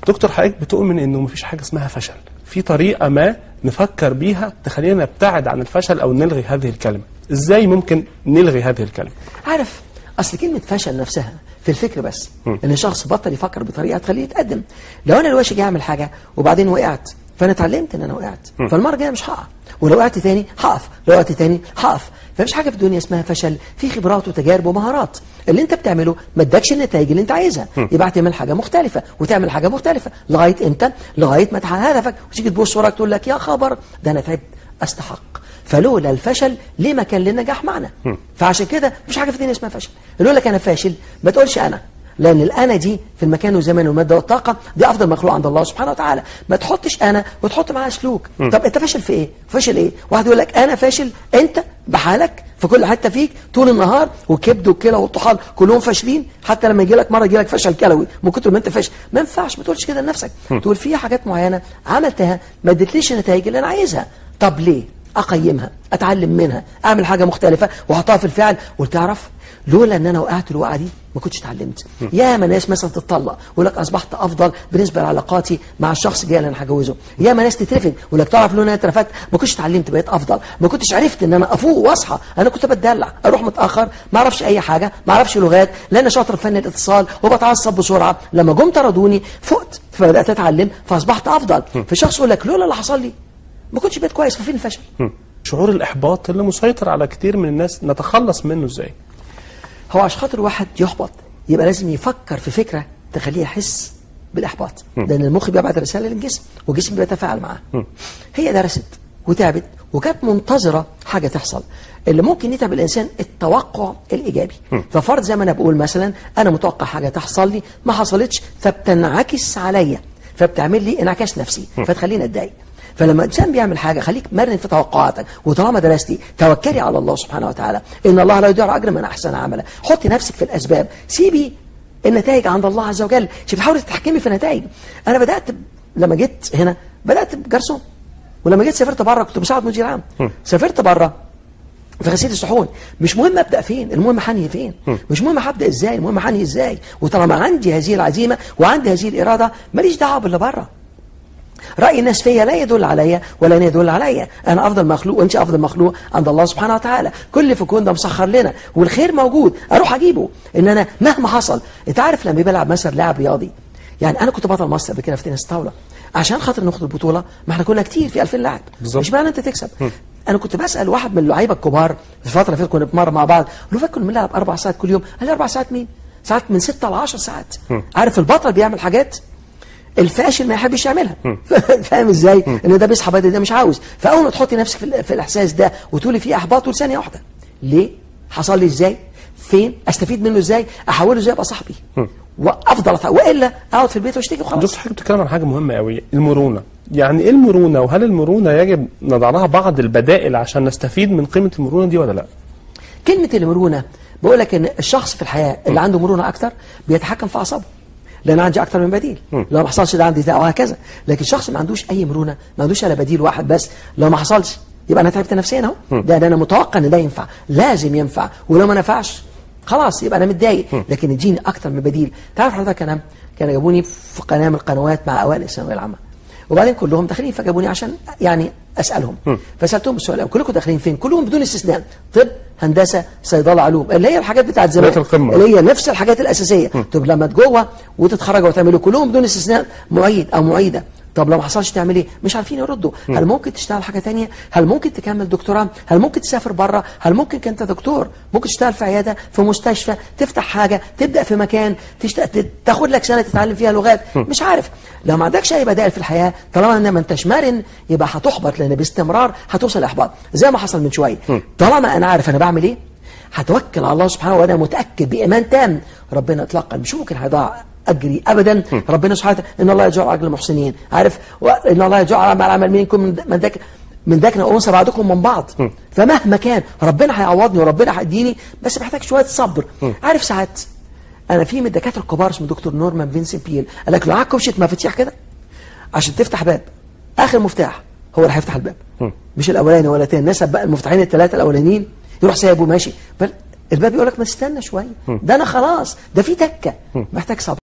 دكتور حضرتك بتؤمن انه مفيش حاجه اسمها فشل في طريقه ما نفكر بيها تخلينا نبتعد عن الفشل او نلغي هذه الكلمه ازاي ممكن نلغي هذه الكلمه عارف اصل كلمه فشل نفسها في الفكر بس ان الشخص بطل يفكر بطريقه تخليه يتقدم لو انا دلوقتي جاي اعمل حاجه وبعدين وقعت فانا اتعلمت ان انا وقعت فالمره الجايه مش هقع ولو وقعت تاني هقف لو وقعت تاني هقف فمفيش حاجه في الدنيا اسمها فشل في خبرات وتجارب ومهارات اللي انت بتعمله ما ادكش النتائج اللي انت عايزها يبقى تعمل حاجه مختلفه وتعمل حاجه مختلفه لغايه امتى لغايه ما تحقق هدفك وتيجي تبص وراك تقول لك يا خبر ده انا تعبت استحق فلولا الفشل ليه ما كان للنجاح معنا فعشان كده مفيش حاجه في الدنيا اسمها فشل لولا كان فاشل ما تقولش انا لان الانا دي في المكان والزمان والماده والطاقه دي افضل مخلوق عند الله سبحانه وتعالى ما تحطش انا وتحط معاها سلوك طب انت فاشل في ايه فاشل ايه واحد يقول لك انا فاشل انت بحالك في كل حته فيك طول النهار والكبد والكلى والطحال كلهم فاشلين حتى لما يجي لك مره يجي لك فشل كلوي من كتر ما انت فاشل ما ينفعش ما تقولش كده لنفسك تقول في حاجات معينه عملتها ما ادتليش النتائج اللي انا عايزها طب ليه اقيمها اتعلم منها اعمل حاجه مختلفه واحطها في الفعل وتعرف لولا ان انا وقعت الوقعه دي ما كنتش اتعلمت يا ما ناس مثلا تتطلق ويقول لك اصبحت افضل بالنسبه لعلاقاتي مع الشخص الجاي اللي انا هجوزه يا ما ناس تترفد ويقول لك تعرف لو انا اترفدت ما كنتش اتعلمت بقيت افضل ما كنتش عرفت ان انا افوق واصحى انا كنت بتدلع اروح متاخر ما اعرفش اي حاجه ما اعرفش لغات لان شاطر في فن الاتصال وبتعصب بسرعه لما جم طردوني فقت فبدات اتعلم فاصبحت افضل فالشخص يقول لك لولا اللي حصل لي ما كنتش بقيت كويس ففين الفشل شعور الاحباط اللي مسيطر على كتير من الناس نتخلص منه ازاي هو عشان خاطر واحد يحبط يبقى لازم يفكر في فكره تخليه يحس بالاحباط لان المخ بيبعت رساله للجسم والجسم بيتفاعل معاها هي درست وتعبت وكانت منتظره حاجه تحصل اللي ممكن يتعب الانسان التوقع الايجابي ففرض زي ما انا بقول مثلا انا متوقع حاجه تحصل لي ما حصلتش فبتنعكس عليا فبتعمل لي انعكاس نفسي فتخليني اتضايق فلما الانسان بيعمل حاجه خليك مرن في توقعاتك وطالما درستي توكلي على الله سبحانه وتعالى ان الله لا يضيع اجر من احسن عملا حطي نفسك في الاسباب سيبي النتائج عند الله عز وجل شوف حاولي تتحكمي في النتائج انا بدات ب... لما جيت هنا بدات بجرسون ولما جيت سافرت بره كنت مساعد مدير عام سافرت بره في غسيل الصحون مش مهم ابدا فين المهم حني فين مش مهم هبدا ازاي المهم حني ازاي وطالما عندي هذه العزيمه وعندي هذه الاراده ماليش دعوه باللي بره رأي الناس فيا لا يدل عليا ولا يدل عليا أنا أفضل مخلوق وأنت أفضل مخلوق عند الله سبحانه وتعالى كل في كون ده مسخر لنا والخير موجود أروح أجيبه إن أنا مهما حصل أنت عارف لما بلعب مثلا لاعب رياضي يعني أنا كنت بطل مصر قبل كده في تنس طاولة عشان خاطر ناخد البطولة ما احنا كنا كتير في 2000 لاعب بالظبط. مش معنى أنت تكسب أنا كنت بسأل واحد من اللعيبة الكبار في الفترة اللي فاتت كنا بنتمرن مع بعض قلت له فاكر كنا بنلعب أربع ساعات كل يوم قال لي أربع ساعات مين؟ ساعات من 6 ل 10 ساعات عارف البطل بيعمل حاجات الفاشل ما يحبش يعملها فاهم ازاي ان ده بيصحى بدري ده مش عاوز فاول ما تحطي نفسك في, ال- في الاحساس ده وتقولي فيه احباط طول ثانيه واحده ليه حصل لي ازاي فين استفيد منه ازاي احوله ازاي ابقى صاحبي وافضل أف- والا اقعد في البيت واشتكي وخلاص دكتور حضرتك بتتكلم عن حاجه مهمه قوي المرونه يعني ايه المرونه وهل المرونه يجب نضع لها بعض البدائل عشان نستفيد من قيمه المرونه دي ولا لا كلمه المرونه بقول لك ان الشخص في الحياه اللي عنده مرونه اكتر بيتحكم في اعصابه لان عندي اكتر من بديل لو ما حصلش ده عندي ده وهكذا لكن الشخص ما عندوش اي مرونه ما عندوش الا بديل واحد بس لو ما حصلش يبقى انا تعبت نفسيا اهو ده, ده انا متوقع ان ده ينفع لازم ينفع ولو ما نفعش خلاص يبقى انا متضايق لكن اديني اكتر من بديل تعرف حضرتك انا كانوا جابوني في قناه من القنوات مع اوائل الثانويه العامه وبعدين كلهم داخلين فجابوني عشان يعني اسالهم فسالتهم السؤال كلكم داخلين فين كلهم بدون استثناء طب هندسه صيدله علوم اللي هي الحاجات بتاعت زمان بقيت القمة. اللي هي نفس الحاجات الاساسيه طب لما جوه وتتخرجوا وتعملوا كلهم بدون استثناء معيد او معيده طب لو ما حصلش تعمل ايه مش عارفين يردوا هل ممكن تشتغل حاجه تانية هل ممكن تكمل دكتوراه هل ممكن تسافر بره هل ممكن كنت دكتور ممكن تشتغل في عياده في مستشفى تفتح حاجه تبدا في مكان تشت... ت- تاخد لك سنه تتعلم فيها لغات مش عارف لو ما عندكش اي بدائل في الحياه طالما ان ما انتش مرن يبقى هتحبط لان باستمرار هتوصل لاحباط زي ما حصل من شويه طالما انا عارف انا بعمل ايه هتوكل على الله سبحانه وانا متاكد بايمان تام ربنا اطلاقا مش ممكن هيضيع اجري ابدا ربنا سبحانه وتعالى ان الله يجعل اجر المحسنين عارف وان الله يجعل مع العمل منكم من من ذاك من ذاكنا انثى بعضكم من بعض فمهما كان ربنا هيعوضني وربنا هيديني بس محتاج شويه صبر عارف ساعات انا في من الدكاتره الكبار اسمه دكتور نورمان فينسنت بيل قال لك لو معاك كبشه مفاتيح كده عشان تفتح باب اخر مفتاح هو اللي هيفتح الباب مش الاولاني ولا الثاني نسب بقى المفتاحين الثلاثه الاولانيين يروح سايبه ماشي بل الباب يقول لك ما تستنى شويه ده انا خلاص ده في تكه محتاج صبر